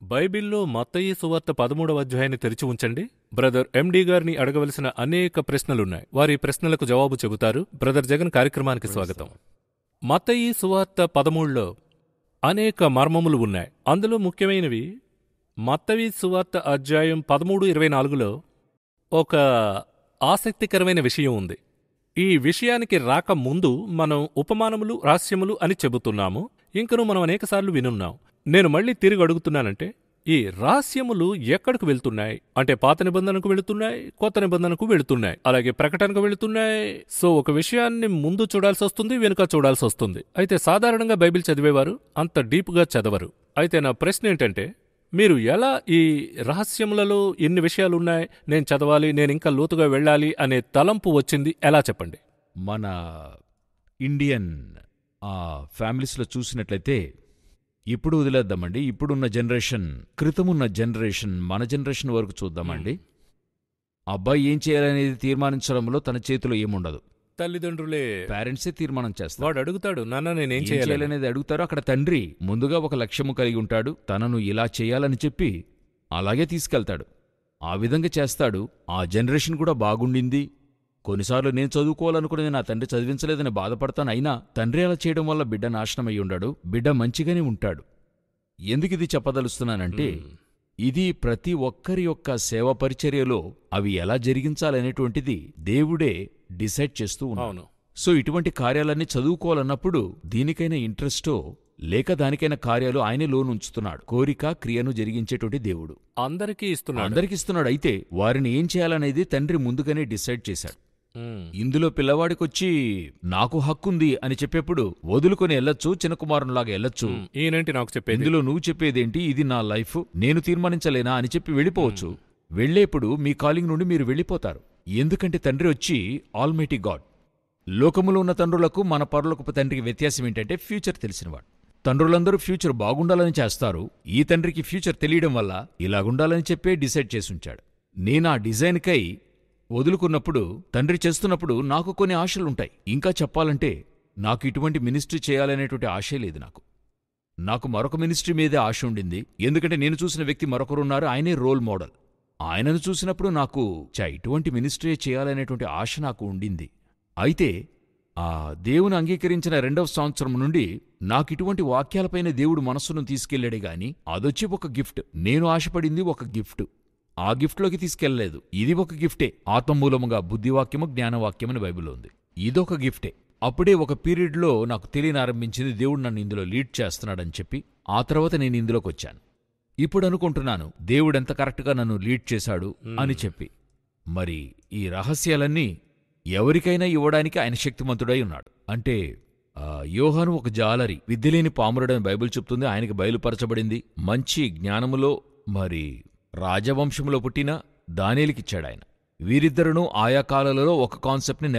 బైబిల్లో మత్తయి సువార్త పదమూడవ అధ్యాయాన్ని తెరిచి ఉంచండి బ్రదర్ ఎండి గారిని అడగవలసిన అనేక ప్రశ్నలున్నాయి వారి ప్రశ్నలకు జవాబు చెబుతారు బ్రదర్ జగన్ కార్యక్రమానికి స్వాగతం మత్తయి సువార్త పదమూడులో అనేక మర్మములు ఉన్నాయి అందులో ముఖ్యమైనవి మత్తయి సువార్త అధ్యాయం పదమూడు ఇరవై నాలుగులో ఒక ఆసక్తికరమైన విషయం ఉంది ఈ విషయానికి రాక ముందు మనం ఉపమానములు రహస్యములు అని చెబుతున్నాము ఇంకను మనం అనేకసార్లు వినున్నాం నేను మళ్ళీ తిరిగి అడుగుతున్నానంటే ఈ రహస్యములు ఎక్కడికి వెళ్తున్నాయి అంటే పాత నిబంధనకు వెళుతున్నాయి కొత్త నిబంధనకు వెళుతున్నాయి అలాగే ప్రకటనకు వెళుతున్నాయి సో ఒక విషయాన్ని ముందు చూడాల్సి వస్తుంది వెనుక చూడాల్సి వస్తుంది అయితే సాధారణంగా బైబిల్ చదివేవారు అంత డీప్గా చదవరు అయితే నా ప్రశ్న ఏంటంటే మీరు ఎలా ఈ రహస్యములలో ఎన్ని విషయాలున్నాయి నేను చదవాలి నేను ఇంకా లోతుగా వెళ్ళాలి అనే తలంపు వచ్చింది ఎలా చెప్పండి మన ఇండియన్ ఆ ఫ్యామిలీస్లో చూసినట్లయితే ఇప్పుడు వదిలేద్దామండి ఇప్పుడున్న జనరేషన్ క్రితమున్న జనరేషన్ మన జనరేషన్ వరకు చూద్దామండి అబ్బాయి ఏం చేయాలనేది తీర్మానించడంలో తన చేతిలో ఏముండదు తల్లిదండ్రులే పేరెంట్సే తీర్మానం చేస్తారు వాడు అడుగుతాడు నాన్న నేనేం ఏం చేయాలి చేయాలనేది అడుగుతారో అక్కడ తండ్రి ముందుగా ఒక లక్ష్యము కలిగి ఉంటాడు తనను ఇలా చేయాలని చెప్పి అలాగే తీసుకెళ్తాడు ఆ విధంగా చేస్తాడు ఆ జనరేషన్ కూడా బాగుండింది కొన్నిసార్లు నేను చదువుకోవాలనుకునేది నా తండ్రి చదివించలేదని బాధపడతాను అయినా తండ్రి అలా చేయడం వల్ల బిడ్డ నాశనమై ఉండాడు బిడ్డ మంచిగానే ఉంటాడు ఎందుకు ఇది చెప్పదలుస్తున్నానంటే ఇది ప్రతి ఒక్కరి యొక్క సేవ పరిచర్యలో అవి ఎలా జరిగించాలనేటువంటిది దేవుడే డిసైడ్ చేస్తూ ఉన్నాడు అవును సో ఇటువంటి కార్యాలన్నీ చదువుకోవాలన్నప్పుడు దీనికైనా ఇంట్రెస్టో లేక దానికైనా కార్యాలు ఆయనే లోనుంచుతున్నాడు కోరిక క్రియను జరిగించేటువంటి దేవుడు అందరికీ ఇస్తున్నాడు అందరికి ఇస్తున్నాడు అయితే వారిని ఏం చేయాలనేది తండ్రి ముందుగానే డిసైడ్ చేశాడు ఉమ్, ఇందులో పిల్లవాడికొచ్చి నాకు హక్కుంది అని చెప్పేప్పుడు వదులుకొని వెళ్ళొచ్చు చిన్న కుమారునిలాగా వెళ్ళొచ్చు ఉమ్, ఈయనేంటి నాకు చెప్పేది ఇందులో నువ్వు చెప్పేదేంటి ఇది నా లైఫ్ నేను తీర్మానించలేనా అని చెప్పి వెళ్ళిపోవచ్చు వెళ్ళేప్పుడు మీ కాలింగ్ నుండి మీరు వెళ్ళిపోతారు ఎందుకంటే తండ్రి వచ్చి ఆల్మైటీ గాడ్ లోకములో ఉన్న తండ్రులకు మన పరులకు తండ్రికి వ్యత్యాసం ఏంటంటే ఫ్యూచర్ తెలిసినవాడు తండ్రులందరూ ఫ్యూచర్ బాగుండాలని చేస్తారు ఈ తండ్రికి ఫ్యూచర్ తెలియడం వల్ల ఇలాగుండాలని చెప్పే డిసైడ్ చేసుంచాడు నేను ఆ డిజైన్కై వదులుకున్నప్పుడు తండ్రి చేస్తున్నప్పుడు నాకు కొన్ని ఆశలుంటాయి ఇంకా చెప్పాలంటే నాకు ఇటువంటి మినిస్ట్రీ చేయాలనేటువంటి ఆశే లేదు నాకు నాకు మరొక మినిస్ట్రీ మీదే ఆశ ఉండింది ఎందుకంటే నేను చూసిన వ్యక్తి మరొకరున్నారు ఆయనే రోల్ మోడల్ ఆయనను చూసినప్పుడు నాకు చా ఇటువంటి మినిస్ట్రీ చేయాలనేటువంటి ఆశ నాకు ఉండింది అయితే ఆ దేవుని అంగీకరించిన రెండవ సంవత్సరం నుండి నాకు ఇటువంటి వాక్యాలపైన దేవుడు మనస్సును తీసుకెళ్లాడే గాని అదొచ్చి ఒక గిఫ్ట్ నేను ఆశపడింది ఒక గిఫ్ట్ ఆ గిఫ్ట్లోకి తీసుకెళ్లలేదు ఇది ఒక గిఫ్టే ఆత్మమూలముగా బుద్ధివాక్యము జ్ఞానవాక్యం అని బైబిల్లో ఉంది ఇదొక గిఫ్టే అప్పుడే ఒక పీరియడ్లో నాకు తెలియనారంభించింది దేవుడు నన్ను ఇందులో లీడ్ చేస్తున్నాడని చెప్పి ఆ తర్వాత నేను ఇందులోకి వచ్చాను ఇప్పుడు అనుకుంటున్నాను దేవుడెంత కరెక్ట్గా నన్ను లీడ్ చేశాడు అని చెప్పి మరి ఈ రహస్యాలన్నీ ఎవరికైనా ఇవ్వడానికి ఆయన శక్తిమంతుడై ఉన్నాడు అంటే ఆ, యోహాను ఒక జాలరి విద్యలేని పామురుడని బైబిల్ చెప్తుంది ఆయనకి బయలుపరచబడింది మంచి జ్ఞానములో మరి రాజవంశంలో పుట్టిన దానిలికిచ్చాడాయన వీరిద్దరును ఆయా కాలాలలో ఒక కాన్సెప్ట్ని